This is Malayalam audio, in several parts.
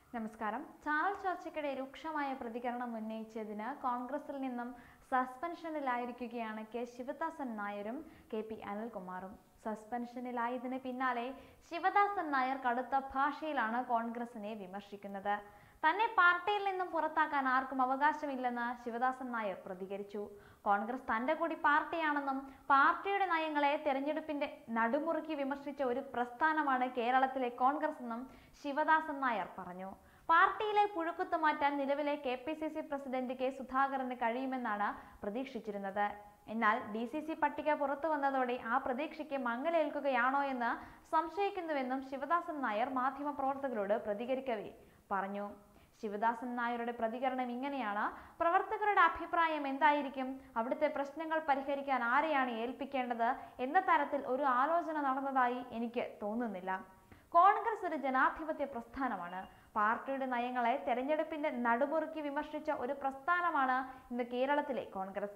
നമസ്കാരം ചാനൽ ചർച്ചയ്ക്കിടെ രൂക്ഷമായ പ്രതികരണം ഉന്നയിച്ചതിന് കോൺഗ്രസിൽ നിന്നും സസ്പെൻഷനിലായിരിക്കുകയാണ് കെ ശിവദാസൻ നായരും കെ പി അനിൽകുമാറും സസ്പെൻഷനിലായതിന് പിന്നാലെ ശിവദാസൻ നായർ കടുത്ത ഭാഷയിലാണ് കോൺഗ്രസിനെ വിമർശിക്കുന്നത് തന്നെ പാർട്ടിയിൽ നിന്നും പുറത്താക്കാൻ ആർക്കും അവകാശമില്ലെന്ന് ശിവദാസൻ നായർ പ്രതികരിച്ചു കോൺഗ്രസ് തന്റെ കൂടി പാർട്ടിയാണെന്നും പാർട്ടിയുടെ നയങ്ങളെ തെരഞ്ഞെടുപ്പിന്റെ നടുമുറുക്കി വിമർശിച്ച ഒരു പ്രസ്ഥാനമാണ് കേരളത്തിലെ കോൺഗ്രസ് എന്നും ശിവദാസൻ നായർ പറഞ്ഞു പാർട്ടിയിലെ പുഴുക്കുത്ത് മാറ്റാൻ നിലവിലെ K P C C president K സുധാകരന് കഴിയുമെന്നാണ് പ്രതീക്ഷിച്ചിരുന്നത് എന്നാൽ ഡി സി സി പട്ടിക പുറത്തു വന്നതോടെ ആ പ്രതീക്ഷയ്ക്ക് മങ്ങലേൽക്കുകയാണോ എന്ന് സംശയിക്കുന്നുവെന്നും ശിവദാസൻ നായർ മാധ്യമപ്രവർത്തകരോട് പ്രതികരിക്കവേ പറഞ്ഞു ശിവദാസൻ നായരുടെ പ്രതികരണം ഇങ്ങനെയാണ് പ്രവർത്തകരുടെ അഭിപ്രായം എന്തായിരിക്കും അവിടുത്തെ പ്രശ്നങ്ങൾ പരിഹരിക്കാൻ ആരെയാണ് ഏൽപ്പിക്കേണ്ടത് എന്ന തരത്തിൽ ഒരു ആലോചന നടന്നതായി എനിക്ക് തോന്നുന്നില്ല കോൺഗ്രസ് ഒരു ജനാധിപത്യ പ്രസ്ഥാനമാണ് പാർട്ടിയുടെ നയങ്ങളെ തെരഞ്ഞെടുപ്പിന്റെ നടുമുറുക്കി വിമർശിച്ച ഒരു പ്രസ്ഥാനമാണ് ഇന്ന് കേരളത്തിലെ കോൺഗ്രസ്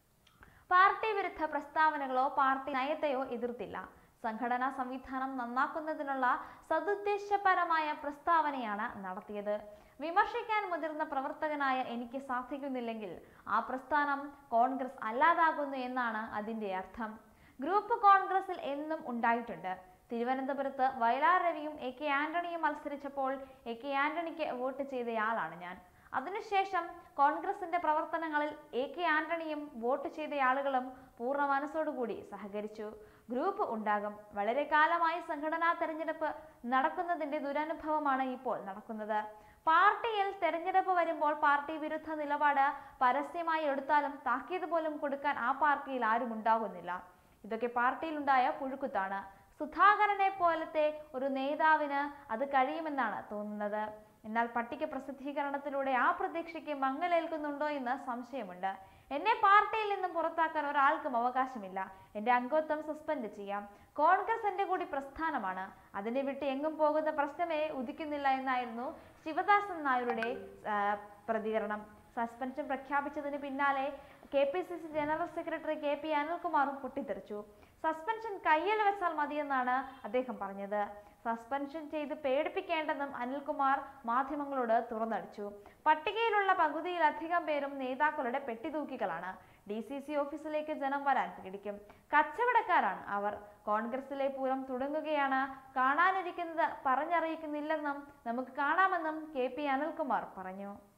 പാർട്ടി വിരുദ്ധ പ്രസ്താവനകളോ പാർട്ടി നയത്തെയോ എതിർത്തില്ല സംഘടനാ സംവിധാനം നന്നാക്കുന്നതിനുള്ള സതുദ്ദേശപരമായ പ്രസ്താവനയാണ് നടത്തിയത് വിമർശിക്കാൻ മുതിർന്ന പ്രവർത്തകനായ എനിക്ക് സാധിക്കുന്നില്ലെങ്കിൽ ആ പ്രസ്ഥാനം കോൺഗ്രസ് അല്ലാതാകുന്നു എന്നാണ് അതിന്റെ അർത്ഥം ഗ്രൂപ്പ് കോൺഗ്രസിൽ എന്നും ഉണ്ടായിട്ടുണ്ട് തിരുവനന്തപുരത്ത് വയലാർ രവിയും എ കെ ആന്റണിയും മത്സരിച്ചപ്പോൾ എ കെ ആന്റണിക്ക് വോട്ട് ചെയ്തയാളാണ് ഞാൻ അതിനുശേഷം കോൺഗ്രസിന്റെ പ്രവർത്തനങ്ങളിൽ എ കെ ആന്റണിയും വോട്ട് ചെയ്ത ആളുകളും പൂർണ്ണ മനസ്സോടുകൂടി സഹകരിച്ചു ഗ്രൂപ്പ് ഉണ്ടാകും വളരെ കാലമായി സംഘടനാ തെരഞ്ഞെടുപ്പ് നടക്കുന്നതിന്റെ ദുരനുഭവമാണ് ഇപ്പോൾ നടക്കുന്നത് പാർട്ടിയിൽ തെരഞ്ഞെടുപ്പ് വരുമ്പോൾ പാർട്ടി വിരുദ്ധ നിലപാട് പരസ്യമായി എടുത്താലും താക്കീത് പോലും കൊടുക്കാൻ ആ പാർട്ടിയിൽ ആരും ഉണ്ടാകുന്നില്ല ഇതൊക്കെ പാർട്ടിയിലുണ്ടായ പുഴുക്കുത്താണ് സുധാകരനെ പോലത്തെ ഒരു നേതാവിന് അത് കഴിയുമെന്നാണ് തോന്നുന്നത് എന്നാൽ പട്ടിക പ്രസിദ്ധീകരണത്തിലൂടെ ആ പ്രതീക്ഷയ്ക്ക് മങ്ങലേൽക്കുന്നുണ്ടോ എന്ന് സംശയമുണ്ട് എന്നെ പാർട്ടിയിൽ നിന്നും പുറത്താക്കാൻ ഒരാൾക്കും അവകാശമില്ല എന്റെ അംഗത്വം സസ്പെൻഡ് ചെയ്യാം കോൺഗ്രസ് എന്റെ കൂടി പ്രസ്ഥാനമാണ് അതിനെ വിട്ട് എങ്ങും പോകുന്ന പ്രശ്നമേ ഉദിക്കുന്നില്ല എന്നായിരുന്നു ശിവദാസൻ നായരുടെ ആ, പ്രതികരണം സസ്പെൻഷൻ പ്രഖ്യാപിച്ചതിന് പിന്നാലെ K P C C general secretary K P അനിൽകുമാറും പൊട്ടിത്തെറിച്ചു സസ്പെൻഷൻ കയ്യിൽ വെച്ചാൽ മതിയെന്നാണ് അദ്ദേഹം പറഞ്ഞത് സസ്പെൻഷൻ ചെയ്ത് പേടിപ്പിക്കേണ്ടെന്നും അനിൽകുമാർ മാധ്യമങ്ങളോട് തുറന്നടിച്ചു പട്ടികയിലുള്ള പകുതിയിലധികം പേരും നേതാക്കളുടെ പെട്ടിതൂക്കികളാണ് ഡി സി സി ഓഫീസിലേക്ക് ജനം വരാൻ പേടിക്കും കച്ചവടക്കാരാണ് അവർ കോൺഗ്രസിലെ പൂരം തുടങ്ങുകയാണ് കാണാനിരിക്കുന്നത് പറഞ്ഞറിയിക്കുന്നില്ലെന്നും നമുക്ക് കാണാമെന്നും കെ പി അനിൽകുമാർ പറഞ്ഞു